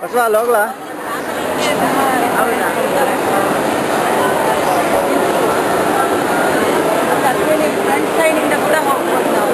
ಬಸವ ಅಲ್ಲಿ ಹೋಗ್ಲಾ ಫ್ರಂಟ್ ಸೈಡಿಂದ ಕೂಡ ಹೋಗ್ಬೋದು ನಾವು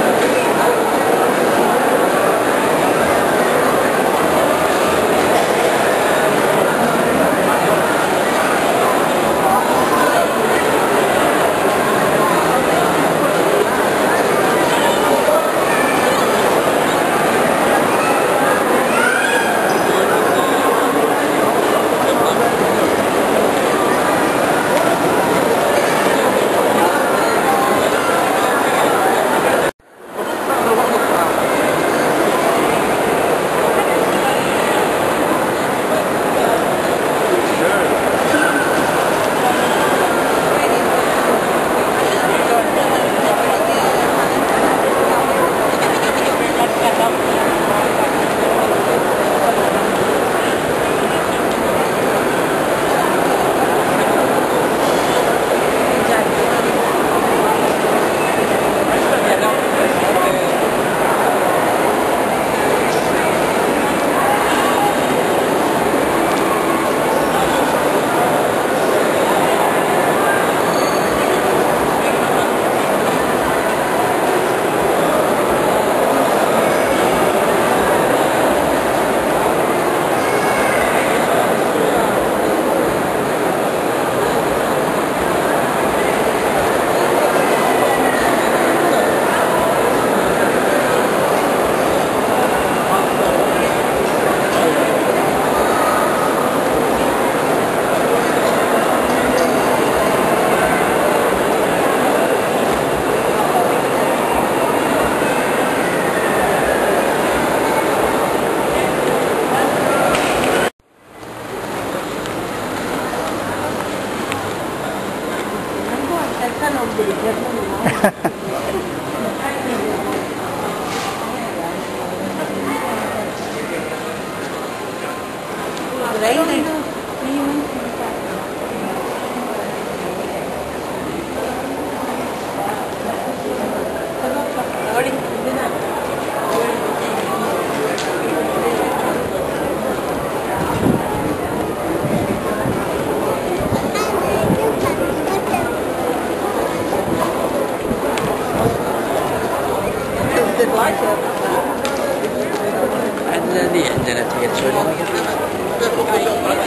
ನನಗೂ ಒಂದು ಕೆಲಸ ನೋಡ್ಬಿಡಿ ರೈಲ್ ನೋಡಿ ಇದನ್ನ عندنا دي عندنا تيجي تسولف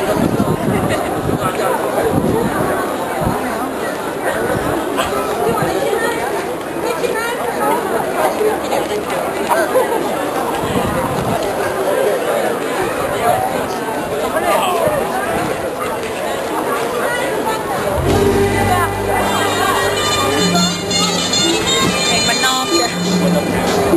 Ngày mình non kìa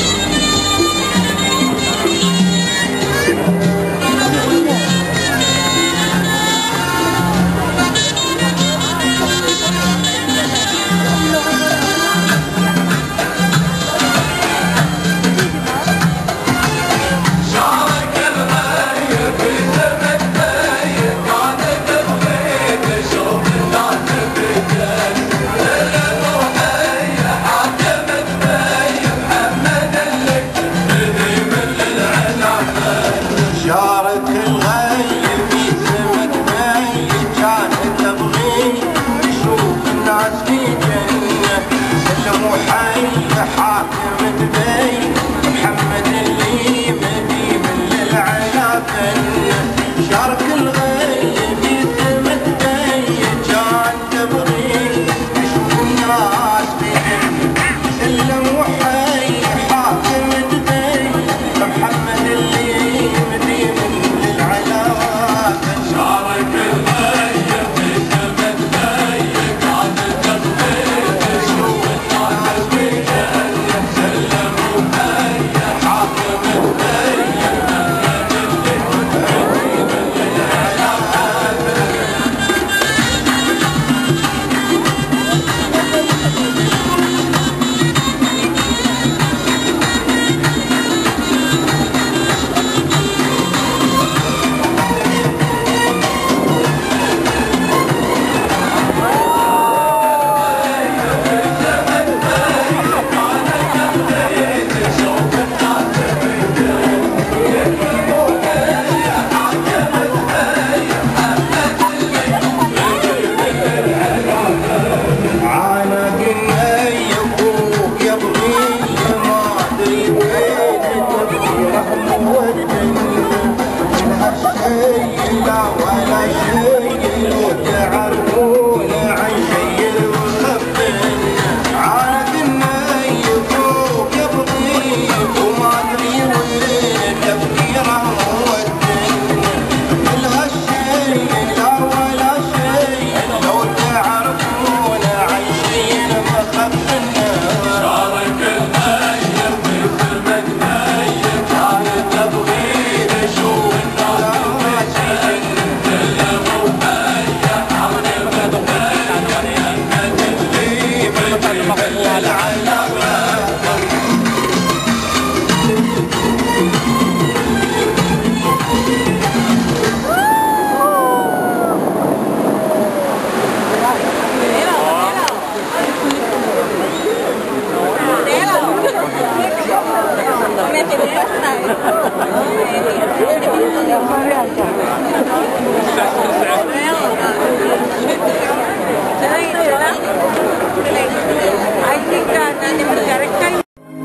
شارك الغيب في سمك ميت كان تبغي تشوف الناس في جنة سلموا حي حاكم دبي محمد اللي مدي من للعلا فنة شارك الغيب في سمك ميت كان تبغي تشوف الناس في جنة سلموا حي حاكم دبي محمد اللي مدي من للعلا شارك شيء لا ولا شيء لو تعرفون عن شيء المخبل عارف انه يفوق يبغي وما ادري وين تفكيره هو الدنيا كل هالشيء لا ولا شيء لو تعرفون عن شيء المخبل شارك الميت مثل ما تميت كانت تبغي تشوف الناس I think ನಾನು ನಿಮ್ಗೆ ಕರೆಕ್ಟಾಗಿ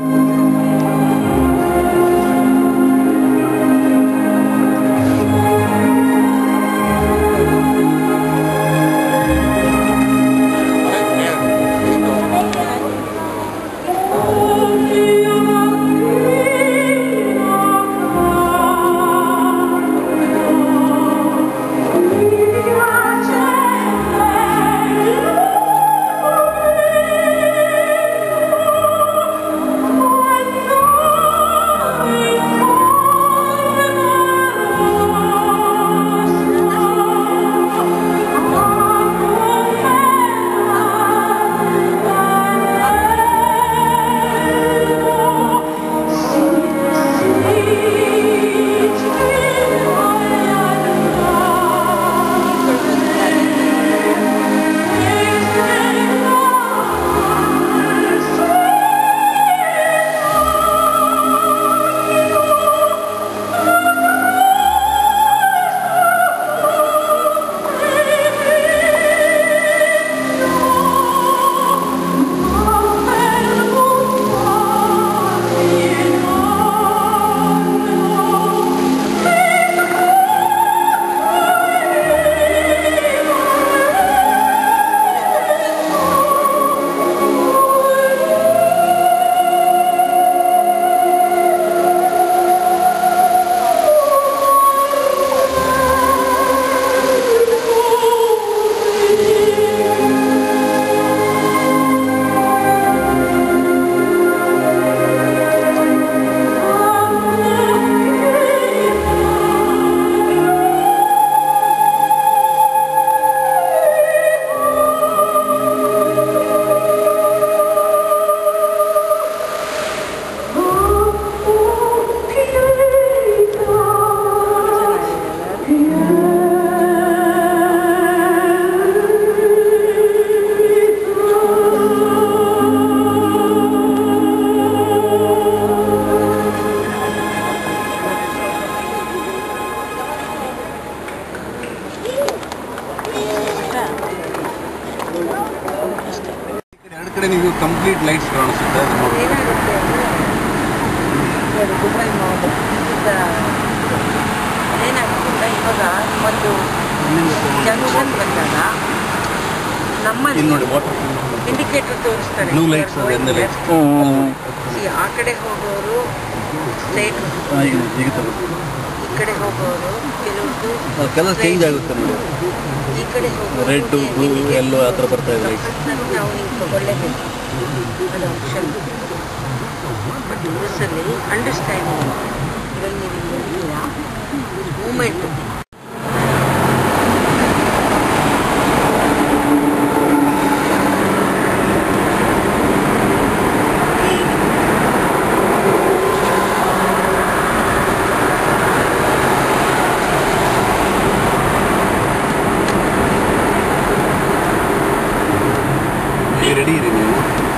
ಎರಡು ಕಡೆ ನೀವು ಕಂಪ್ಲೀಟ್ ಲೈಟ್ಸ್ ಕಾಣಿಸುತ್ತೆ ಅದು ನೋಡಿ ಏನಾಗುತ್ತೆ ಎರಡು ದುಬೈ ಮಾಲ್ ಈಗ ಏನಾಗುತ್ತೆ ಇವಾಗ ಒಂದು ಜಂಕ್ಷನ್ ಬಂದಾಗ ನಮ್ಮಲ್ಲಿ ಇಲ್ಲಿ ನೋಡಿ ವಾಟರ್ ಇಂಡಿಕೇಟರ್ ತೋರಿಸ್ತಾರೆ ಬ್ಲೂ ಲೈಟ್ಸ್ ಎಂದ ಲೈಟ್ಸ್ See, ಆ ಕಡೆ ಹೋಗೋರು ಸ್ಟ್ರೈಟ್ ಈಗ ತಗೊಳ್ಳಿ. ಈ ಕಡೆ ಹೋಗೋರು ಕೆಲವ್ರದ್ದು ಅದು ಕಲರ್ ಚೇಂಜ್ ಆಗುತ್ತೆ ನೋಡಿ ಈ ಕಡೆ ಹೋಗೋರು ರೆಡ್ ಬ್ಲೂ ಎಲ್ಲೋ ಆ ಥರ ಬರ್ತಾ ಇದೆ ಲೈಟ್ಸ್ ತಕ್ಕಂಥದ್ದು ನಾವು ಹಿಂಗೆ ತಗೊಳ್ಳೇಬೇಕು ಅದು ಆಪ್ಷನ್ ಬಟ್ ಬಸ್ಸಲ್ಲಿ ಅಂಡರ್ಸ್ಟ್ಯಾಂಡಿಂಗ್ ಇವಾಗ ನೀವು ಹೇಳಿಲ್ಲ ಮೂಮೆಂಟ್ ಈಗ ರೆಡಿ ಇರಿ ನೀವು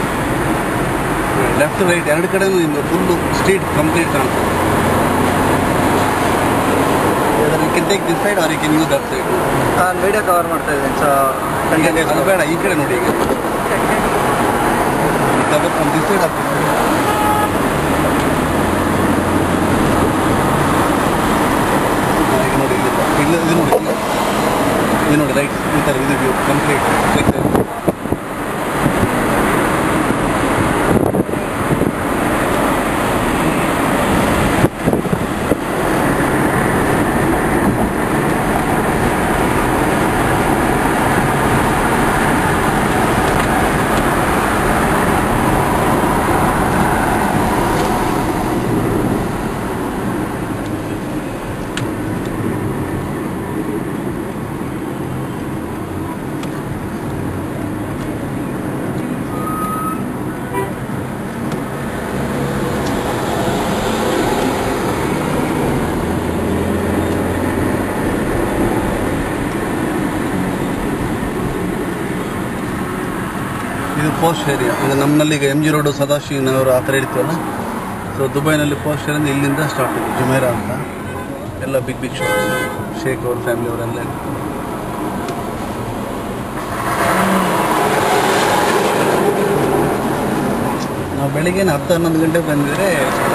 ಲೆಫ್ಟ್ ರೈಟ್ ಎರಡು ಕಡೆನೂ ನಿಮ್ಗೆ ಫುಲ್ಲು ಸ್ಟ್ರೀಟ್ ಕಂಪ್ಲೀಟ್ ಕಾಣ್ತದೆ you can take this side or you can use that side ನಾನು ವಿಡಿಯೋ ಕವರ್ ಮಾಡ್ತಾ ಇದ್ದೀನಿ ಸೊ ಅದು ಬೇಡ ಈ ಕಡೆ ನೋಡಿ ಈಗ ಕವರ್ ಫ್ರಮ್ ದಿಸ್ ಸೈಡ್ ಆಗ್ತದೆ ಈಗ ನೋಡಿ ಇಲ್ಲಿ ಇದು ಇದು ನೋಡಿ ಇದು ನೋಡಿ ರೈಟ್ ಈ ಥರ ಇದು ವ್ಯೂ ಕಂಪ್ಲೀಟ್ ಇದು ಪೋಸ್ಟ್ ಏರಿಯಾ ಇದು ನಮ್ಮಲ್ಲಿ ಈಗ ಎಮ್ ಜಿ ರೋಡು ಸದಾಶಿವನಗರ ಆ ಥರ ಇರ್ತೀವಲ್ಲ ಸೊ ದುಬೈನಲ್ಲಿ ಪೋಸ್ಟ್ ಏರಿಯಿಂದ ಇಲ್ಲಿಂದ ಸ್ಟಾರ್ಟ್ ಇದೆ ಜುಮೇರಾ ಅಂತ ಎಲ್ಲ ಬಿಗ್ ಬಿಗ್ ಶಾಪ್ಸ್ ಶೇಖ್ ಅವ್ರ ಫ್ಯಾಮಿಲಿ ಅವರೆಲ್ಲ ನಾವು ಬೆಳಿಗ್ಗೆ ಹತ್ತು ಹನ್ನೊಂದು ಗಂಟೆಗೆ ಬಂದಿದ್ರೆ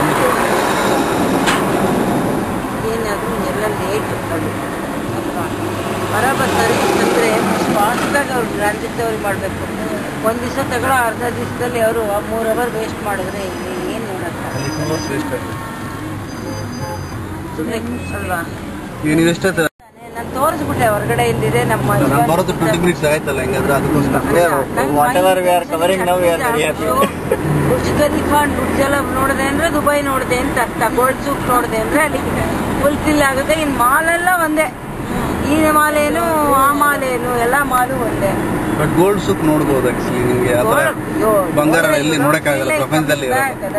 ಏನಾದರೂ ಎಲ್ಲ ಲೇಟ್ ಅದು ಅಲ್ವಾ ಬರಾಬರ್ ಸರ್ವಿಸ್ ಅಂದರೆ ಫಾಸ್ಟಾಗಿ ಅವ್ರು ಟ್ರಾನ್ಸಿಟ್ ಅವ್ರಿಗೆ ಮಾಡಬೇಕು ಒಂದು ದಿವಸ ತಗೊಳ್ಳೋ ಅರ್ಧ ದಿವಸದಲ್ಲಿ ಅವರು ಮೂರು ಅವರ್ ವೇಸ್ಟ್ ಮಾಡಿದ್ರೆ ಇಲ್ಲಿ ಏನು ನೋಡಕ್ಕ ಅಲ್ಲಿ ಟೂ ಅವರ್ಸ್ ವೇಸ್ಟ್ ಆಗಿದೆ ಸುಮ್ಮನೆ ಅಲ್ವಾ ಈಗ ನೀವು ಎಷ್ಟೊತ್ತ ನಾನು ತೋರಿಸ್ಬಿಟ್ಟೆ ಹೊರಗಡೆ ಇಲ್ಲಿದೆ ನಮ್ಮ ನಾನು ಬರೋದು ಟ್ವೆಂಟಿ ಮಿನಿಟ್ಸ್ ಆಯ್ತಲ್ಲ ಹಿಂಗಾದ್ರೆ ಅದಕ್ಕೋಸ್ಕರ Whatever we are covering now, we are very happy. Burj Khalifa Burj ಎಲ್ಲ ನೋಡಿದೆ ಅಂದ್ರೆ ದುಬೈ ನೋಡಿದೆ ಅಂತ ಅರ್ಥ ಗೋಲ್ಡ್ ಸೂಕ್ ನೋಡಿದೆ ಅಂದ್ರೆ ಅಲ್ಲಿ ಫುಲ್ಫಿಲ್ ಆಗುತ್ತೆ ಇನ್ನು ಮಾಲೆಲ್ಲ ಒಂದೇ ಈ ಮಾಲೇನು ಆ ಮಾಲೇನು ಎಲ್ಲ ಮಾಲು ಒಂದೇ ಬಟ್ ಗೋಲ್ಡ್ ಸೂಕ್ ನೋಡ್ಬೋದು ಆಕ್ಚುಲಿ ನಿಮಗೆ ಆ ಥರ ಬಂಗಾರ ಎಲ್ಲಿ ನೋಡಕ್ಕಾಗಲ್ಲ ಪ್ರಪಂಚದಲ್ಲಿ ಇರೋದು.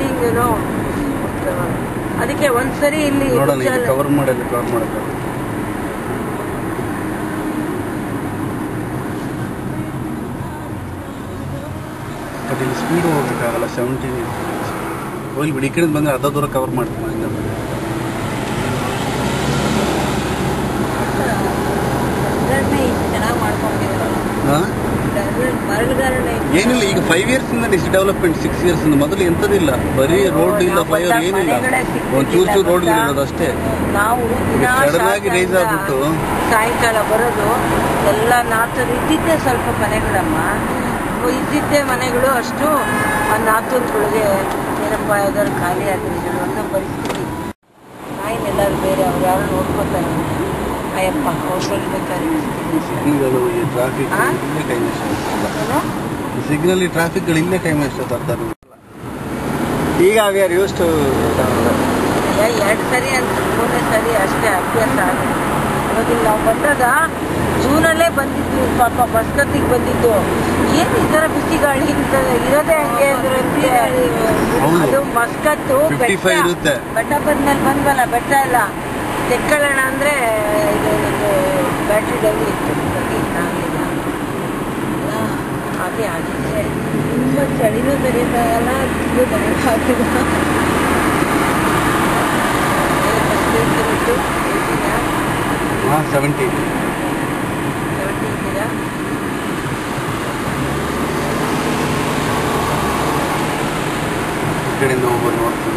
ಅದಕ್ಕೆ ಒಂದ್ಸರಿ ಇಲ್ಲಿ ನೋಡೋಣ ಬುರ್ಜ್ ಇದು ಅಲ್ಲಿ- ಕವರ್ ಮಾಡಲ್ಲ ಕವರ್ ಮಾಡಲ್ಲ ಬಟ್ ಇಲ್ಲಿ ಸ್ಪೀಡ್ ಹೋಗ್ಬೇಕಾಗಲ್ಲ ಸೆವೆಂಟೀನ್ ಹೋಗ್ಲಿ ಬಿಡಿ ಈ ಕಡೆ ಬಂದ್ರೆ ಅರ್ಧ ದೂರ ಕವರ್ ಮಾಡ್ತೀನಿ ಹಂಗಂದ್ರೆ ಮರಳನ್ನ ಇಷ್ಟು ಚೆನ್ನಾಗಿ ಮಾಡ್ಕೊಂಡಿದ್ದಾರೆ ಹಾಂ ಮರಳುಗಾರನ ಏನಿಲ್ಲ ಈಗ ಫೈವ್ ಇಯರ್ಸ್ ಇಂದ ಇಷ್ಟು ಡೆವಲಪ್ಮೆಂಟ್ ಸಿಕ್ಸ್ ಇಯರ್ಸ್ ಇಂದ ಮೊದಲು ಎಂಥದಿಲ್ಲ ಬರೀ ರೋಡ್ ಇಲ್ಲ ಫ್ಲೈ ಓವರ್ ಏನಿಲ್ಲ ಒಂದು ಚೂರು ಚೂರು ರೋಡ್ ಇರೋದು ಅಷ್ಟೇ ನಾವು ದಿನ ಸಡನ್ ಆಗಿ ರೈಸ್ ಶಾಸ್ತ್ರ ಆಗ್ಬಿಟ್ಟು ಸಾಯಂಕಾಲ ಬರೋದು ಎಲ್ಲ ನಾಲ್ಕರು ಇದ್ದಿದ್ದೇ ಸ್ವಲ್ಪ ಮನೆಗಳಮ್ಮ ಇದ್ದಿದ್ದೇ ಮನೆಗಳು ಅಷ್ಟು ಆ ನಾಲ್ಕುಗಳಿಗೆ ಏನಪ್ಪ ಯಾವ್ದಾದ್ರು ಖಾಲಿ ಆಗಿದ್ರು ಅನ್ನೋ ಪರಿಸ್ಥಿತಿ ನಾಯಿನೆಲ್ಲರೂ ಬೇರೆ ಅವ್ರು ಯಾರು ನೋಡ್ಕೋತಾರೆ ಅಯ್ಯಪ್ಪ ಅವ್ರಲ್ಲಿ ಬೇಕಾದ್ರೆ ಸಿಗ್ನಲ್ಗಳು ಈ ಟ್ರಾಫಿಕ್ ಹಾ? ಇಲ್ಲೇ ಟೈಮ್ ಎಷ್ಟು ಸಿಗ್ನಲ್ ಈ ಟ್ರಾಫಿಕ್ಗಳು ಇಲ್ಲೇ ಟೈಮ್ ಎಷ್ಟು ಅರ್ಧ ಈಗ ವಿ ಆರ್ ಯೂಸ್ ಟು ಎರಡು ಸರಿ ಅಂತ ಮೂರನೇ ಸರಿ ಅಷ್ಟೇ ಅಭ್ಯಾಸ ಆಗಿದೆ ಇವಾಗ ಇಲ್ಲಿ ನಾವು ಬಂದಾಗ ಜೂನಲ್ಲೇ ಬಂದಿದ್ವಿ ಪಾಪ ಬಸ್ಕತ್ತಿಗೆ ಬಂದಿದ್ದು ಏನು ಈ ಥರ ಬಿಸಿ ಗಾಳಿ ಇಂತ ಇರೋದೇ ಹಂಗೆ ಅಂದ್ರೆ ಹೌದು. ಅದು ಮಸ್ಕತ್ತು 55 ಬೆಟ್ಟ ಇರುತ್ತೆ. ಬೆಟ್ಟ ಬಂದ್ಮೇಲೆ ಬಂದ್ವಲ್ಲ ಬೆಟ್ಟ ಎಲ್ಲ ತೆಕ್ಕೊಳ್ಳೋಣ ಅಂದರೆ ಇದು ನನಗೆ ಬ್ಯಾಟ್ರಿ ಡೌನ್ ಇತ್ತು ಬರ್ಲಿಕ್ಕೆ ಆಗಲಿಲ್ಲ ಅಲ್ಲ, ಹಾಗೆ ಆಗಿದೆ ತುಂಬ ಚಳಿನೂ ತಡೀತಾಗಲ್ಲ ಇದು ಬರೋಕ್ಕಾಗಿಲ್ಲ ಹಾಂ ಸೆವೆಂಟಿ ಈ ಕಡೆಯಿಂದ ಹೋಗ್ಬೋದು ನೋಡ್ತೀನಿ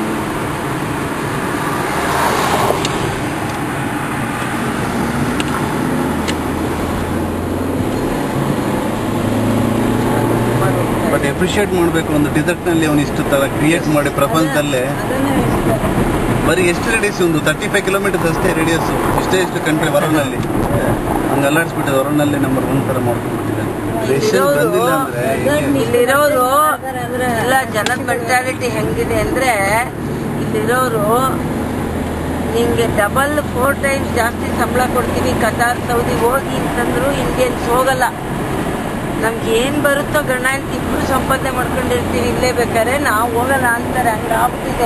ಬಟ್ ಅಪ್ರಿಷಿಯೇಟ್ ಮಾಡಬೇಕು ಒಂದು ಡಿಸರ್ಟ್ನಲ್ಲಿ ಅವನು ಇಷ್ಟು ಥರ ಕ್ರಿಯೇಟ್ ಮಾಡಿ ಪ್ರಪಂಚದಲ್ಲೇ ಬರೀ ಎಷ್ಟು ರೇಡಿಯಸ್ ಒಂದು ತರ್ಟಿ ಫೈವ್ ಕಿಲೋಮೀಟರ್ಸ್ ಅಷ್ಟೇ ರೇಡಿಯಸ್ ಇಷ್ಟೇ ಇಷ್ಟು ಕಂಟ್ರಿ ಹೊರನಲ್ಲಿ ಹಂಗೆ ಅಲ್ಲಾಡಿಸ್ಬಿಟ್ಟಿದೆ ಹೊರನಲ್ಲಿ ನಂಬರ್ ಒನ್ ಥರ ಮಾಡ್ಕೊಂಡ್ಬಿಟ್ಟಿದೆ ದೇಶದಲ್ಲಿ ಬಂದಿಲ್ಲ ಅಂದ್ರೆ ಹೆಂಗೆ? ಇಲ್ಲಿರೋರು ಎಲ್ಲ ಜನದ ಮೆಂಟಾಲಿಟಿ ಹೆಂಗಿದೆ ಅಂದ್ರೆ ಇಲ್ಲಿರೋರು ನಿಂಗೆ ಡಬಲ್ ಫೋರ್ ಟೈಮ್ಸ್ ಜಾಸ್ತಿ ಸಂಬಳ ಕೊಡ್ತೀವಿ ಕತಾರ್ ಸೌದಿ ಹೋಗಿ ಅಂತಂದ್ರು ಇಂಡಿಯನ್ಸ್ ಹೋಗಲ್ಲ ನಮ್ಗೆ ಏನು ಬರುತ್ತೋ ಗಂಡ ಹೆಂಡ್ತಿ ಇಬ್ರು ಸಂಪಾದನೆ ಮಾಡ್ಕೊಂಡಿರ್ತೀವಿ ಇಲ್ಲೇ ಬೇಕಾದ್ರೆ ನಾವು ಹೋಗಲ್ಲ ಅಂತಾರೆ ಹಂಗಾಗ್ಬಿಟ್ಟಿದೆ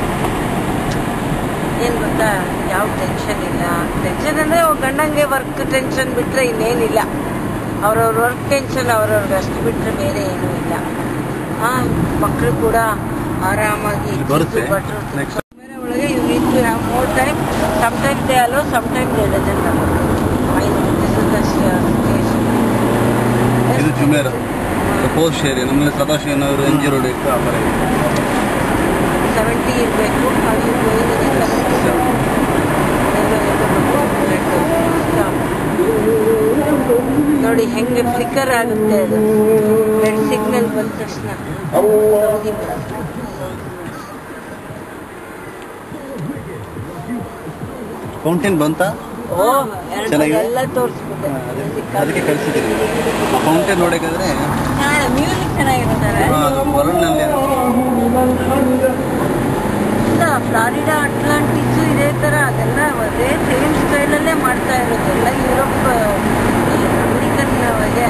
ಏನು ಗೊತ್ತಾ ಯಾವ ಟೆನ್ಷನ್ ಇಲ್ಲ ಟೆನ್ಷನ್ ಅಂದರೆ ಗಂಡಂಗೆ ವರ್ಕ್ ಟೆನ್ಷನ್ ಬಿಟ್ಟರೆ ಇನ್ನೇನಿಲ್ಲ ಅವ್ರವ್ರ ವರ್ಕ್ ಟೆನ್ಷನ್ ಅವ್ರವ್ರಿಗೆ ಅಷ್ಟು ಬಿಟ್ಟರೆ ಬೇರೆ ಏನೂ ಇಲ್ಲ ಹಾಂ ಮಕ್ಕಳು ಕೂಡ ಆರಾಮಾಗಿ ಇಲ್ಲಿ ಬರುತ್ತೆ ಭಟ್ರು ನೆಕ್ಸ್ಟ್ ಬೇರೆ ಒಳಗೆ you need to have more time some time they allow some time they doesn't ಇದು ಜುಮೇರ ಪೋಸ್ಟ್ ಏರಿಯಾ ನಮ್ಮಲ್ಲಿ ಸದಾಶಿವನವರು ಎನ್ ಜಿ ರೋಡ್ ಇತ್ತು ಆ ಥರ ಇದೆ ಸೆವೆಂಟಿ ಇರಬೇಕು ಅದು Seventy. ಗೋಯಿಂಗ್ ನೋಡಿ ಹೆಂಗೆ ಫ್ಲಿಕರ್ ಆಗುತ್ತೆ ಅದು ರೆಡ್ ಸಿಗ್ನಲ್ ಬಂದ ತಕ್ಷಣ ಸೌದಿ ಬರುತ್ತೆ. ಫೌಂಟೇನ್ ಬಂತಾ ಓ ಎರಡು ಚೆನ್ನಾಗಿದೆ? ಎಲ್ಲ ತೋರಿಸ್ಬಿಟ್ಟೆ ಅದಕ್ಕೆ ಕಳ್ಸಿದ್ದೀರಿ ಆ ಫೌಂಟೇನ್ ನೋಡೋಕ್ಕಾದ್ರೆ ಮ್ಯೂಸಿಕ್ ಚೆನ್ನಾಗಿರ್ತಾರೆ ಅದು ವರಲ್ಡ್ನಲ್ಲಿ ಇಲ್ಲ ಫ್ಲಾರಿಡಾ ಅಟ್ಲಾಂಟಿಕ್ಸು ಇದೇ ಥರ ಅದೆಲ್ಲ ಅದೇ ಸೇಮ್ ಸ್ಟೈಲಲ್ಲೇ ಮಾಡ್ತಾ ಇರೋದು ಎಲ್ಲ ಯುರೋಪ್ ಅಮೆರಿಕನ್ ಇದೆ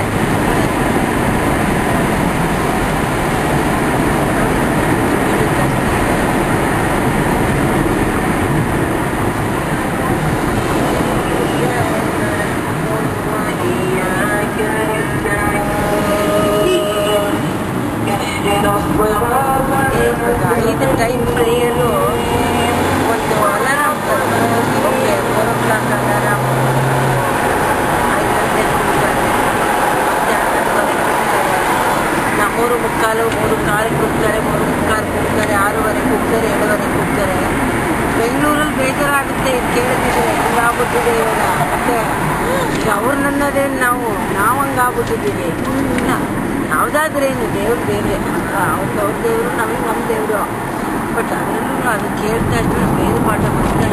ಐದು ಟೈಮ್ ಪ್ರೇಯರು ಒಂದು alarm okay four o'clock alarm ಐದು ಗಂಟೆ ಕೂಗ್ತಾರೆ ಮತ್ತೆ ಹನ್ನೊಂದುವರೆಗೆ ಕೂಗ್ತಾರೆ ನಾ ಮೂರು ಮುಕ್ಕಾಲು ಮೂರು ಕಾಲು ಕೂಗ್ತಾರೆ ಮೂರು ಮುಕ್ಕಾಲು ಕೂಗ್ತಾರೆ ಆರೂವರೆ ಕೂಗ್ತಾರೆ ಏಳುವರೆ ಕೂಗ್ತಾರೆ ಬೆಂಗಳೂರಲ್ಲಿ ಬೇಜಾರಾಗುತ್ತೆ ಇದು ಕೇಳ್ತಿದ್ರೆ ಹಿಂಗಾಗ್ಬಿಟ್ಟಿದೆ ಇವಾಗ ಮತ್ತೆ ಈಗ ಅವ್ರು ನನ್ನದೇನು ನಾವು ನಾವು ಹಂಗಾಗ್ಬಿಟ್ಟಿದ್ದೀವಿ ಇಲ್ಲ ಯಾವುದಾದ್ರೇನು ದೇವ್ರು ಬೇರೆ ಅವ್ರಿಗೆ ಅವ್ರ ದೇವರು ನಮಗೆ ನಮ್ಮ ದೇವರು ಬಟ್ ಅದರಲ್ಲೂ ಅದು ಕೇಳ್ತಾ ಇದ್ರೆ ಬೇರೆ ಪಾಠ ಬರ್ತಾರೆ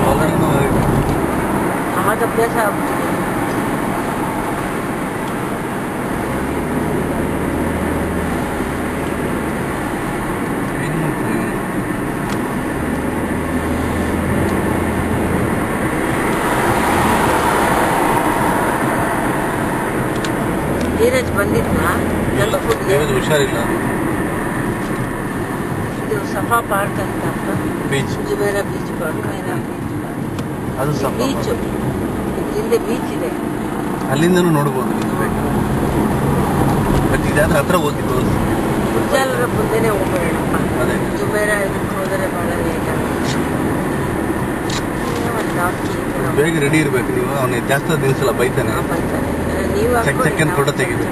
ಆಗ ಅಭ್ಯಾಸ ಆಗ್ಬಿಟ್ಟಿದೆ ಧೀರಜ್ ಬಂದಿದ್ನ ಗಲ್ಫ್ ಫುಡ್ಗೆ ದೇವದ ಹುಷಾರಿಲ್ಲ ಇದು ಸಫಾ ಪಾರ್ಕ್ ಅಂತ ಬೀಚ್ ಜುಮೇರಾ ಬೀಚ್ ಪಾರ್ಕ್ ಏನೋ ಬೀಚ್ ಪಾರ್ಕ್ ಅದು ಸ್ವಲ್ಪ ಬೀಚು ಹಿಂದೆ ಬೀಚ್ ಇದೆ ಅಲ್ಲಿಂದನೂ ನೋಡ್ಬೋದು ಬಟ್ ಇದಾದ್ರೆ ಹತ್ರ ಹೋಗಿ ತೋರಿಸಿ ಕುರ್ಜಾಲರ ಮುಂದೆನೆ ಹೋಗ್ಬೇಡಪ್ಪ ಅದೇ ಜುಮೇರಾ ಇದಕ್ಕೆ ಹೋದರೆ ಭಾಳ ಲೇಟ್ ಆಗುತ್ತೆ ಒಂದು ನಾಲ್ಕು ಕಿಲೋಮೀಟರ್ ಬೇಗ ರೆಡಿ ಇರ್ಬೇಕು ನೀವು ಅವನಿಗೆ ಜಾಸ್ತಿ ದಿವಸ ಬೈತಾನೆ ಬರ್ತಾರೆ ನೀವು ಚೆಕ್ ಚೆಕ್ ಅಂತ ಫೋಟೋ ತೆಗಿಬೇಕು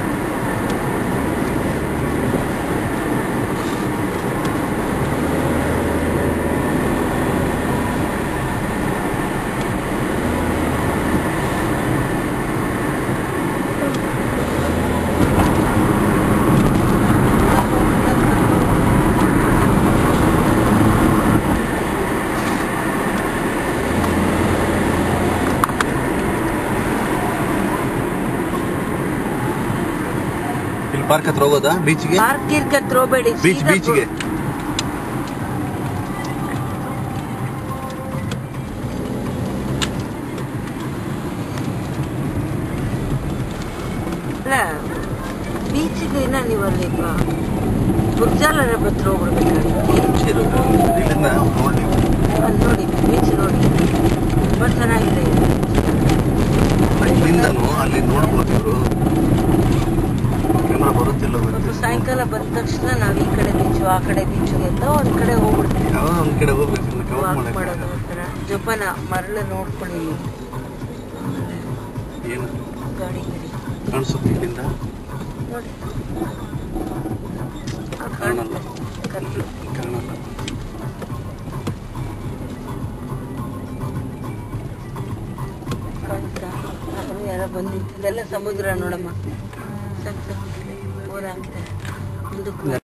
ಇಲ್ಲಿ ಪಾರ್ಕ್ ಹತ್ರ ಹೋಗೋದಾ ಬೀಚ್ಗೆ ಪಾರ್ಕ್ ಗಿರ್ಕ್ ಹತ್ರ ಹೋಗ್ಬೇಡಿ ಬೀಚ್ ಸೀದಾ ಬೀಚ್ಗೆ ಅಲ್ಲ ಬೀಚಿಗೆ ಇನ್ನ ನೀವು ಅಲ್ಲಿ ಬುರ್ಜಾಲರ ಹತ್ರ ಹೋಗ್ಬಿಡ್ಬೇಕಾಗುತ್ತೆ ಇಲ್ಲಿಂದ ನೋಡಿ ಅಲ್ಲಿ ನೋಡಿ ಬೀಚ್ ನೋಡಿ ತುಂಬ ಚೆನ್ನಾಗಿದೆ ಇದು. ಇಲ್ಲಿಂದನೂ ಅಲ್ಲಿ ನೋಡ್ಬೋದು ಇವರು ಕ್ಯಾಮ್ರಾ ಬರುತ್ತಿಲ್ಲ ಮತ್ತು ಸಾಯಂಕಾಲ ಬಂದ ತಕ್ಷಣ ನಾವು ಈ ಕಡೆ ಬೀಚು ಆ ಕಡೆ ಬೀಚು ಎಲ್ಲ ಒಂದ್ ಕಡೆ ಹೋಗ್ಬಿಡ್ತೀವಿ ಯಾವುದೋ ಒಂದ್ ಕಡೆ ಹೋಗ್ಬೇಕು ಇನ್ನು ಕವರ್ ವಾಕ್ ಮಾಡಕ್ಕೆ ಮಾಡೋದು ಒಂಥರ ಜೋಪಾನ ಮರಳು ನೋಡ್ಕೊಳ್ಳಿ ನೀವು. ಏನು ಗಾಡಿ ಗಿಡಿ ಕಾಣಿಸುತ್ತೆ ಇಲ್ಲಿಂದ ನೋಡಿ ಆ ಕಾಣಲ್ಲ ಕತ್ಲು ಕಾಣಲ್ಲ ಕಾಣ್ತಾ ಅದು ಯಾರೋ ಬಂದಿತ್ತು ಇದೆಲ್ಲ ಸಮುದ್ರ ನೋಡಮ್ಮ ಸಕ್ ಸಕ್ ಬೋರ್ ಹಾಕಿದ್ದಾರೆ ಮುಂದಕ್ಕೆ